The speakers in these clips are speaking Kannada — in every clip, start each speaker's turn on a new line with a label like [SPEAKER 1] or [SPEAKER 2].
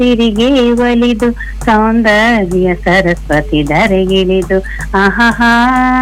[SPEAKER 1] ಸಿರಿಗೆ ಒಲಿದು ಸೌಂದರ್ಯ ಸರಸ್ವತಿ ಧರೆಗಿಳಿದು ಆಹಾ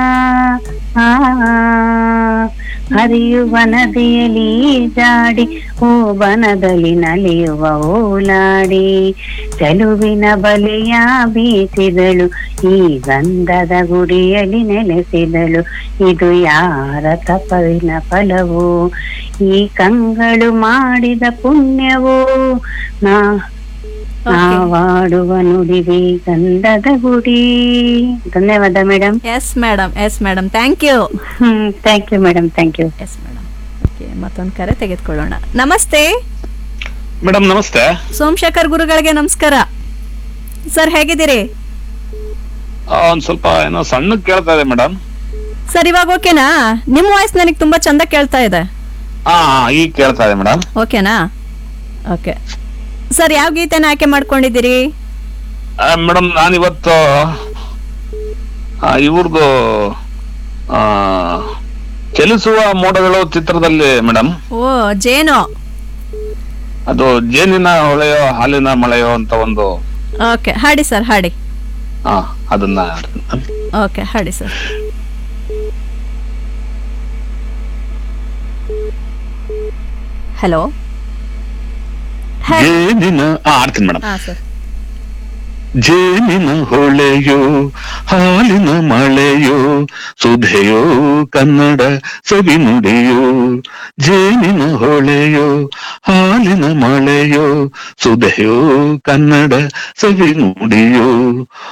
[SPEAKER 1] ಹರಿಯುವ ನದಿಯಲ್ಲಿ ಜಾಡಿ ಓ ಬನದಲ್ಲಿ ನಲಿಯುವ ಓಲಾಡಿ ಚೆಲುವಿನ ಬಲೆಯ ಬೀಸಿದಳು ಈ ಗಂಧದ ಗುಡಿಯಲ್ಲಿ ನೆಲೆಸಿದಳು ಇದು ಯಾರ ತಪವಿನ ಫಲವೋ ಈ ಕಂಗಳು ಮಾಡಿದ ಪುಣ್ಯವೋ ನಾ ನಾವಾಡುವ ನುಡಿವಿ ಗಂಧದ ಗುಡಿ ಧನ್ಯವಾದ madam
[SPEAKER 2] yes madam yes madam thank you
[SPEAKER 1] hmm thank you madam thank you
[SPEAKER 2] yes madam okay ಮತ್ತೊಂದು ಕರೆ ತೆಗೆದುಕೊಳ್ಳೋಣ ನಮಸ್ತೆ
[SPEAKER 3] ಮೇಡಮ್ ನಮಸ್ತೆ
[SPEAKER 2] ಸೋಮಶೇಖರ್ ಗುರುಗಳಿಗೆ ನಮಸ್ಕಾರ ಸರ್ ಹೇಗಿದ್ದೀರಿ
[SPEAKER 3] ಆ, ಒಂದ್ ಸ್ವಲ್ಪ ಏನೋ ಸಣ್ಣಗ್ ಕೇಳ್ತಾ ಇದೆ ಮೇಡಮ್
[SPEAKER 2] ಸರ್ ಇವಾಗ ಓಕೆನಾ ನಿಮ್ಮ ವಾಯ್ಸ್ ನನಗೆ ತುಂಬಾ ಚಂದ ಕೇಳ್ತಾ ಇದೆ
[SPEAKER 3] ಹಾ ಈಗ ಕೇಳ್ತಾ ಇದೆ ಮೇಡಮ್
[SPEAKER 2] ಓಕೆನಾ ಓಕೆ ಸರ್ ಯಾವ ಗೀತೆನ ಆಯ್ಕೆ ಮಾಡ್ಕೊಂಡಿದ್ದೀರಿ
[SPEAKER 3] ಮೇಡಮ್ ನಾನಿವತ್ತು ಇವ್ರದ್ದು ಚಲಿಸುವ ಮೋಡಗಳು ಚಿತ್ರದಲ್ಲಿ ಮೇಡಮ್
[SPEAKER 2] ಓ ಜೇನು
[SPEAKER 3] ಅದು ಜೇನಿನ ಹೊಳೆಯೋ ಹಾಲಿನ ಮಳೆಯೋ ಅಂತ ಒಂದು
[SPEAKER 2] ಓಕೆ ಹಾಡಿ ಸರ್ ಹಾಡಿ
[SPEAKER 3] ಹಾ ಅದನ್ನ ಹಾಡ್ತೀನಿ madam.
[SPEAKER 2] ಓಕೆ ಹಾಡಿ ಸರ್ ಹಲೋ
[SPEAKER 3] ಜೇನಿನ ಹಾ ಆಡ್ತೀನಿ ಮೇಡಮ್
[SPEAKER 2] ಹಾ ಸರ್
[SPEAKER 3] ಜೇನಿನ ಹೊಳೆಯೋ ಹಾಲಿನ ಮಳೆಯೋ ಸುಧೆಯೋ ಕನ್ನಡ ಸವಿ ನುಡಿಯೋ ಜೇನಿನ ಹೊಳೆಯೋ ಹಾಲಿನ ಮಳೆಯೋ ಸುಧೆಯೋ ಕನ್ನಡ ಸವಿ ನುಡಿಯೋ